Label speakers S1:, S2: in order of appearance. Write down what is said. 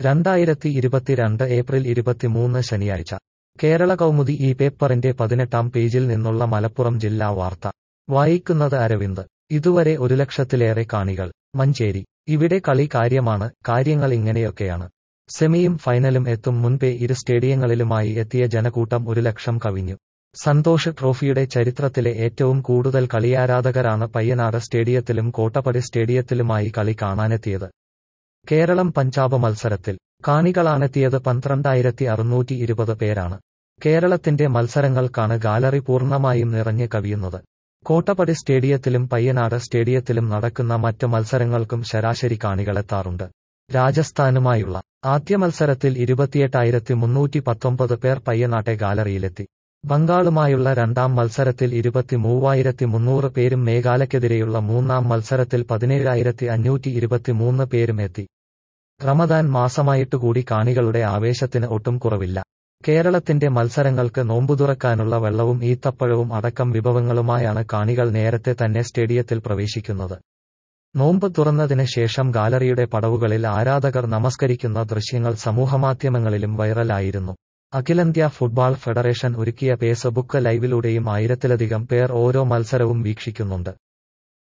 S1: രണ്ടായിരത്തി ഇരുപത്തിരണ്ട് ഏപ്രിൽ ഇരുപത്തിമൂന്ന് ശനിയാഴ്ച കേരള കൗമുദി ഈ പേപ്പറിന്റെ പതിനെട്ടാം പേജിൽ നിന്നുള്ള മലപ്പുറം ജില്ലാ വാർത്ത വായിക്കുന്നത് അരവിന്ദ് ഇതുവരെ ഒരു ലക്ഷത്തിലേറെ കാണികൾ മഞ്ചേരി ഇവിടെ കളി കാര്യമാണ് കാര്യങ്ങൾ ഇങ്ങനെയൊക്കെയാണ് സെമിയും ഫൈനലും എത്തും മുൻപേ ഇരു സ്റ്റേഡിയങ്ങളിലുമായി എത്തിയ ജനക്കൂട്ടം ഒരു ലക്ഷം കവിഞ്ഞു സന്തോഷ് ട്രോഫിയുടെ ചരിത്രത്തിലെ ഏറ്റവും കൂടുതൽ കളിയാരാധകരാണ് പയ്യനാട് സ്റ്റേഡിയത്തിലും കോട്ടപ്പടി സ്റ്റേഡിയത്തിലുമായി കളി കാണാനെത്തിയത് കേരളം പഞ്ചാബ് മത്സരത്തിൽ കാണികളാണെത്തിയത് പന്ത്രണ്ടായിരത്തി അറുന്നൂറ്റി ഇരുപത് പേരാണ് കേരളത്തിന്റെ മത്സരങ്ങൾക്കാണ് ഗാലറി പൂർണ്ണമായും നിറഞ്ഞ് കവിയുന്നത് കോട്ടപ്പടി സ്റ്റേഡിയത്തിലും പയ്യനാട് സ്റ്റേഡിയത്തിലും നടക്കുന്ന മറ്റ് മത്സരങ്ങൾക്കും ശരാശരി കാണികളെത്താറുണ്ട് രാജസ്ഥാനുമായുള്ള ആദ്യ മത്സരത്തിൽ ഇരുപത്തിയെട്ടായിരത്തി മുന്നൂറ്റി പത്തൊമ്പത് പേർ പയ്യനാട്ടെ ഗാലറിയിലെത്തി ബംഗാളുമായുള്ള രണ്ടാം മത്സരത്തിൽ ഇരുപത്തി മൂവായിരത്തി മുന്നൂറ് പേരും മേഘാലയ്ക്കെതിരെയുള്ള മൂന്നാം മത്സരത്തിൽ പതിനേഴായിരത്തി അഞ്ഞൂറ്റി ഇരുപത്തിമൂന്ന് പേരും എത്തി റമദാൻ മാസമായിട്ട് കൂടി കാണികളുടെ ആവേശത്തിന് ഒട്ടും കുറവില്ല കേരളത്തിന്റെ മത്സരങ്ങൾക്ക് നോമ്പുതുറക്കാനുള്ള വെള്ളവും ഈത്തപ്പഴവും അടക്കം വിഭവങ്ങളുമായാണ് കാണികൾ നേരത്തെ തന്നെ സ്റ്റേഡിയത്തിൽ പ്രവേശിക്കുന്നത് നോമ്പ് തുറന്നതിന് ശേഷം ഗാലറിയുടെ പടവുകളിൽ ആരാധകർ നമസ്കരിക്കുന്ന ദൃശ്യങ്ങൾ സമൂഹമാധ്യമങ്ങളിലും വൈറലായിരുന്നു അഖിലേന്ത്യാ ഫുട്ബോൾ ഫെഡറേഷൻ ഒരുക്കിയ ഫേസ്ബുക്ക് ലൈവിലൂടെയും ആയിരത്തിലധികം പേർ ഓരോ മത്സരവും വീക്ഷിക്കുന്നുണ്ട്